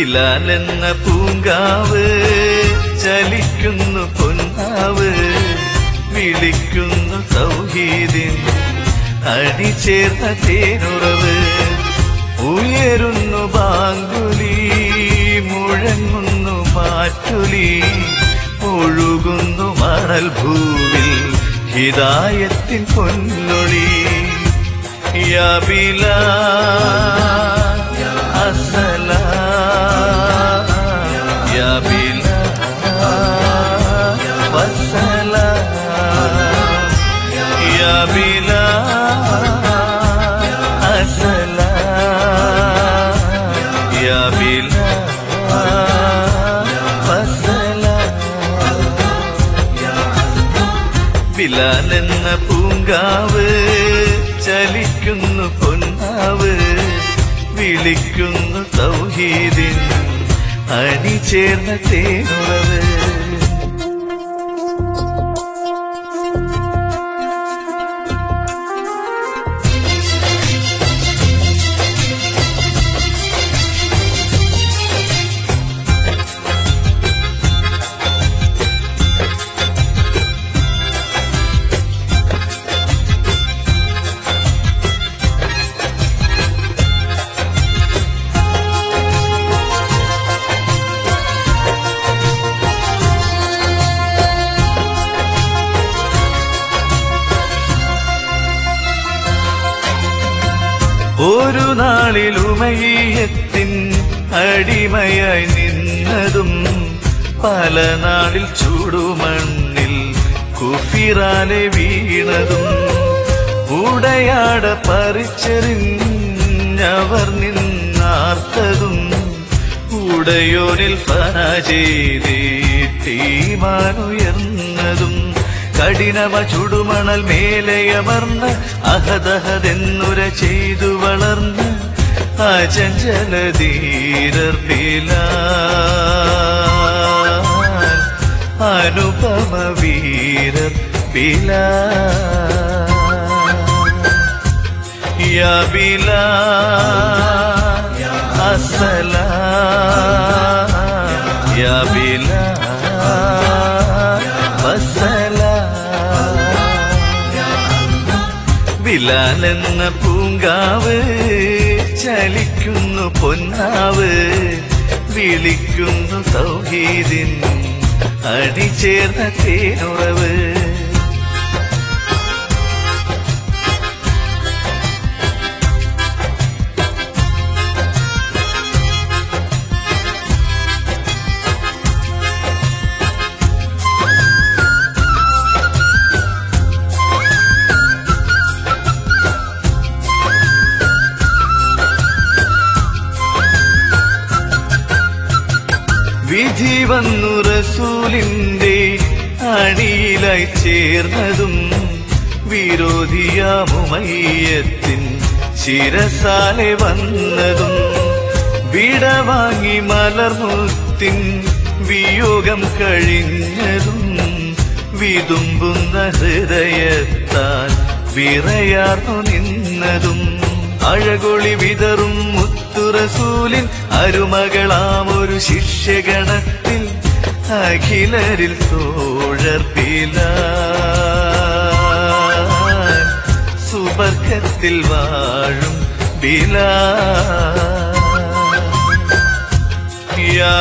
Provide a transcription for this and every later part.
ബിലാൽ എന്ന പൂങ്കാവ് ചലിക്കുന്നു പൊന്നാവ് വിളിക്കുന്നു സൗഹീദിൻ അടിചേർന്ന തേനുറവ് ഉയരുന്നു ബാങ്കുലി മുഴങ്ങുന്നു മാറ്റുലി ഒഴുകുന്നു മണൽ ഭൂവിൽ ഹിതായത്തിൻ പൊന്നൊളി യാ ബിലാൽ السلام يا بلال والسلام يا بلال السلام يا بلال والسلام ബിലാൽ എന്ന പൂങ്കാവ് ചലിക്കുന്നു പൊന്നാവ് വിളിക്കുന്നു തൗഹീദിൻ അണിചേർന്ന തേനുറവ് ഒരു നാളിൽ ഉമയത്തിൻ അടിമയായി നിന്നതും പല നാളിൽ ചൂടുമണ്ണിൽ കുഫിറാലെ വീണതും ഉടയാട പറിച്ചെറിഞ്ഞവർ നിന്നാർത്തതും ഉടയോനിൽ ഫന ചെയ്തീമാനുയർന്നതും കഠിനമ ചുടുമണൽ മേലെയമർന്ന് അഹദഹതെന്നുര ചെയ്തു വളർന്ന് അചഞ്ചലധീരർ ബിലാൽ അനുപമ വീരർ ബിലാൽ يا بلال السلام يا بلال والسلام ബിലാൽ എന്ന പൂങ്കാവ് ചലിക്കുന്നു പൊന്നാവ് വിളിക്കുന്നു സൗഹീദിൻ അടിചേർന്ന തേനുറവ് വിധി വന്നു റസൂലിന്റെ അണിയിലായി ചേർന്നതും വിരോധിയാമുമയ്യത്തിൻ ശിരസാലെ വന്നതും വിടവാങ്ങി മലർമുത്തിൻ വിയോഗം കഴിഞ്ഞതും വിതുമ്പുന്ന ഹൃദയത്താൽ വിറയാർന്നു നിന്നതും അഴകൊളി വിതറും മുത്തുറസൂലിൻ അരുമകളാം ഒരു ശിഷ്യഗണത്തിൽ അഖിലരിൽ തോഴർപ്പില സുബർക്കത്തിൽ വാഴും ബിലാ يا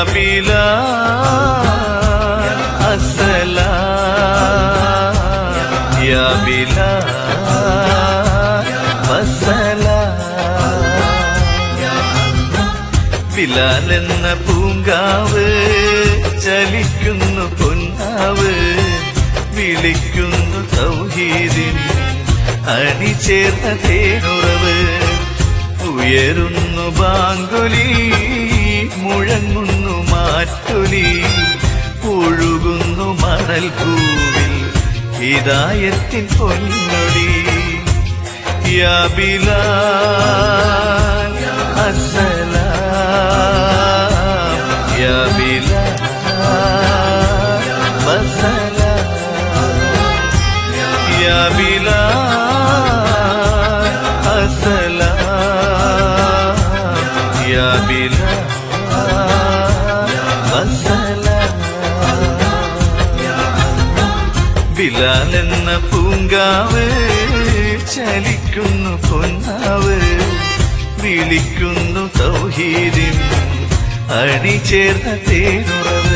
بلال السلام يا بلال والسلام ബിലാൽ എന്ന പൂങ്കാവ് ചലിക്കുന്നു പൊന്നാവ് വിളിക്കുന്നു സൗഹീദിൻ അണിചേർന്ന തേനുറവ് ഉയരുന്നു ബാങ്കുലി മുഴങ്ങുന്നു മാറ്റുലി ഒഴുകുന്നു മണൽ ഭൂവിൽ ഹിതായത്തിൻ പൊന്നൊടി യാ ബിലാൽ السلام يا بلال والسلام يا بلال السلام يا بلال ചായുന്ന പൂങ്കാവ് ചലിക്കുന്നു പൊന്നാവ് വിളിക്കുന്നു തൗഹീദിൻ അണിചേർന്ന തേനുറവ്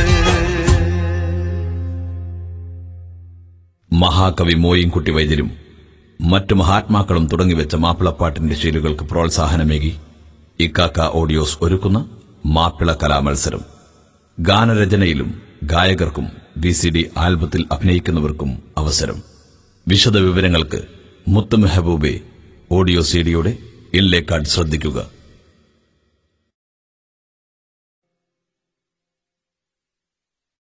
മഹാകവി മോയിൻകുട്ടി വൈദ്യരും മറ്റു മഹാത്മാക്കളും തുടങ്ങിവെച്ച മാപ്പിളപ്പാട്ടിന്റെ ശീലുകൾക്ക് പ്രോത്സാഹനമേകി ഇക്കാക്ക ഓഡിയോസ് ഒരുക്കുന്ന മാപ്പിള കലാമത്സരം ഗാനരചനയിലും ഗായകർക്കും വി സി ഡി ആൽബത്തിൽ അഭിനയിക്കുന്നവർക്കും അവസരം വിശദ വിവരങ്ങൾക്ക് മുത്ത് മെഹബൂബെ ഓഡിയോ സി ഡിയുടെ ഇൻലേക്കാർഡ് ശ്രദ്ധിക്കുക